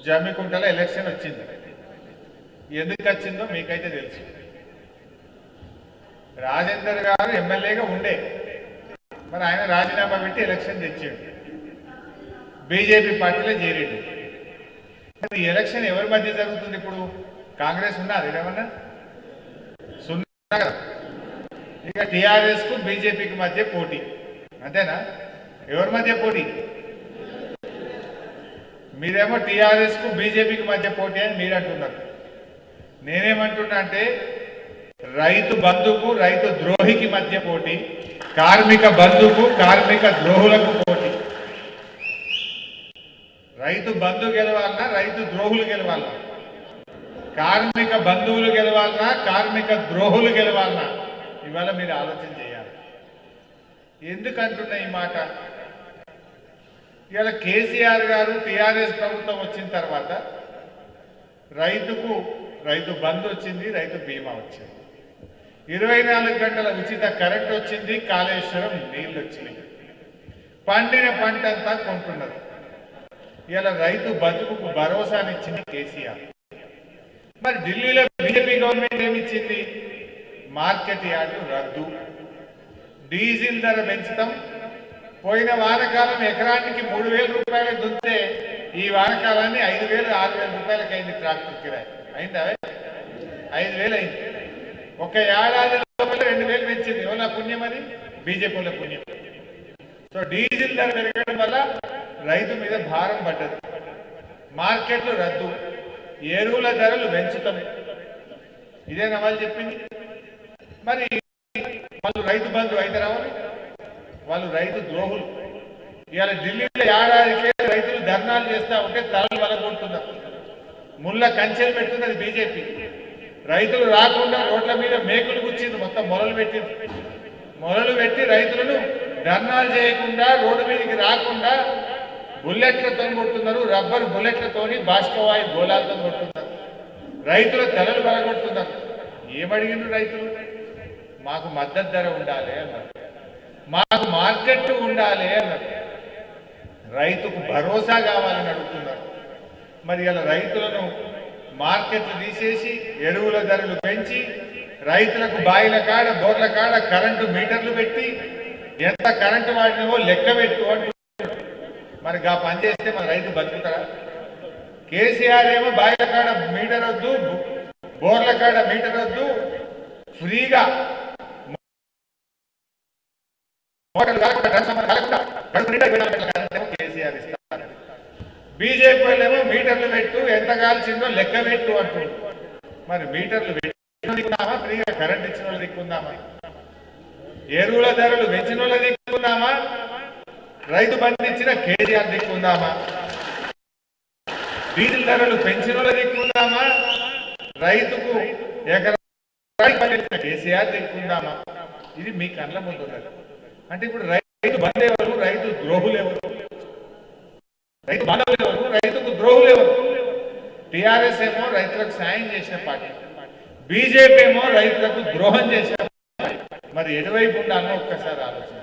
జమ్మికుంటలో election వచ్చింది ఎందుకు వచ్చిందో మీకైతే తెలుసు రాజేందర్ గారు ఎమ్మెల్యేగా ఉండే మరి ఆయన రాజీనామా పెట్టి ఎలక్షన్ తెచ్చాడు బీజేపీ పార్టీలో చేరిండు మరి ఈ ఎలక్షన్ ఎవరి మధ్య జరుగుతుంది ఇప్పుడు కాంగ్రెస్ ఉన్నది ఏమన్నా సున్నా కదా ఇక టిఆర్ఎస్ కు బీజేపీకి మధ్య పోటీ అంతేనా ఎవరి మధ్య పోటీ మీరేమో టిఆర్ఎస్ కు బీజేపీకి మధ్య పోటీ అని మీరు అంటున్నారు నేనేమంటున్నా అంటే రైతు బంధుకు రైతు ద్రోహికి మధ్య పోటీ కార్మిక బంధుకు కార్మిక ద్రోహులకు పోటీ రైతు బంధు గెలవాలన్నా రైతు ద్రోహులు గెలవాలన్నా కార్మిక బంధువులు గెలవాలన్నా కార్మిక ద్రోహులు గెలవాలన్నా ఇవాళ మీరు ఆలోచన చేయాలి ఎందుకంటున్నా ఈ మాట ఇవాళ కేసీఆర్ గారు టిఆర్ఎస్ ప్రభుత్వం వచ్చిన తర్వాత రైతుకు రైతు బంధు వచ్చింది రైతు బీమా వచ్చింది ఇరవై నాలుగు గంటల ఉచిత కరెంట్ వచ్చింది కాళేశ్వరం నీళ్లు వచ్చినాయి పండిన పంట అంతా కొంటున్నారు ఇలా రైతు బతుకుకు భరోసానిచ్చింది కేసీఆర్ మరి ఢిల్లీలో బీజేపీ గవర్నమెంట్ ఏమిచ్చింది మార్కెట్ యార్డు రద్దు డీజిల్ ధర పెంచుతాం పోయిన వానకాలం ఎకరానికి మూడు వేల రూపాయలు దున్నితే ఈ వానకాలాన్ని ఐదు వేలు ఆరు వేల రూపాయలకి అయింది ట్రాక్టర్ కిరాయి అయిందా ఐదు వేలు అయింది ఒక ఏడాది లోపల రెండు వేలు పెంచింది ఎవరి పుణ్యం అది బీజేపీ వాళ్ళ పుణ్యం సో డీజిల్ ధర పెరగడం వల్ల రైతు మీద భారం పడ్డది మార్కెట్లు రద్దు ఎరువుల ధరలు పెంచుతాం ఇదేనా వాళ్ళు చెప్పింది మరి వాళ్ళు రైతు బంధు అయితే రావాలి వాళ్ళు రైతు ద్రోహులు ఇవాళ ఢిల్లీలో ఏడాదికే రైతులు ధర్నాలు చేస్తా ఉంటే తలలు వలగొడుతున్నారు ముళ్ళ కంచెలు పెడుతున్నది బీజేపీ రైతులు రాకుండా రోడ్ల మీద మేకులు గుచ్చింది మొత్తం మొలలు పెట్టింది మొలలు పెట్టి రైతులను ధర్నాలు చేయకుండా రోడ్డు మీదకి రాకుండా బుల్లెట్లతో కొడుతున్నారు రబ్బర్ బుల్లెట్లతోని బాష్పవాయు గోళాలతో కొడుతున్నారు రైతుల తలలు బలగొడుతున్నారు ఏమడిగిండ్రు రైతులు మాకు మద్దతు ధర ఉండాలి అన్నారు మాకు మార్కెట్ ఉండాలి అన్నారు రైతుకు భరోసా కావాలని అడుగుతున్నారు మరి ఇలా రైతులను మార్కెట్లు తీసేసి ఎరువుల ధరలు పెంచి రైతులకు బాయిల కాడ బోర్ల కాడ కరెంటు మీటర్లు పెట్టి ఎంత కరెంటు వాడినవో లెక్క పెట్టు అంటున్నారు మరి గా పని చేస్తే మన రైతు బతుకుతారా కేసీఆర్ ఏమో బాయిల కాడ మీటర్ వద్దు బోర్ల కాడ మీటర్ వద్దు ఫ్రీగా మోటార్లు కాకుండా ట్రాన్స్ఫార్మర్ కాకుండా కడుపు నిండా ఇరవై నాలుగు గంటల కరెంట్ ఏమో కేసీఆర్ ఇస్తారు బీజేపీ వాళ్ళేమో మీటర్లు పెట్టు ఎంత కాల్చిందో లెక్క పెట్టు అంటుంది మరి మీటర్లు పెట్టిన దిక్కున్నామా ఫ్రీగా కరెంట్ ఇచ్చిన వాళ్ళు దిక్కుందామా ఎరువుల ధరలు పెంచిన వాళ్ళ దిక్కుందామా రైతు బంధు ఇచ్చిన కేసీఆర్ దిక్కుందామా డీజిల్ ధరలు పెంచిన వాళ్ళ దిక్కుందామా రైతుకు ఎకరానికి పండించిన కేసీఆర్ దిక్కుందామా ఇది మీ కళ్ళ ముందు ఉన్నది అంటే ఇప్పుడు రైతు బంధు ఎవరు రైతు ద్రోహులు ఎవరు రైతు బాంధవులు ఎవరు రైతుకు ద్రోహులు ఎవరు టిఆర్ఎస్ ఏమో రైతులకు సాయం చేసిన పార్టీ బీజేపీ ఏమో రైతులకు ద్రోహం చేసిన పార్టీ. మరి ఎటువైపు ఉండాలో ఒక్కసారి ఆలోచన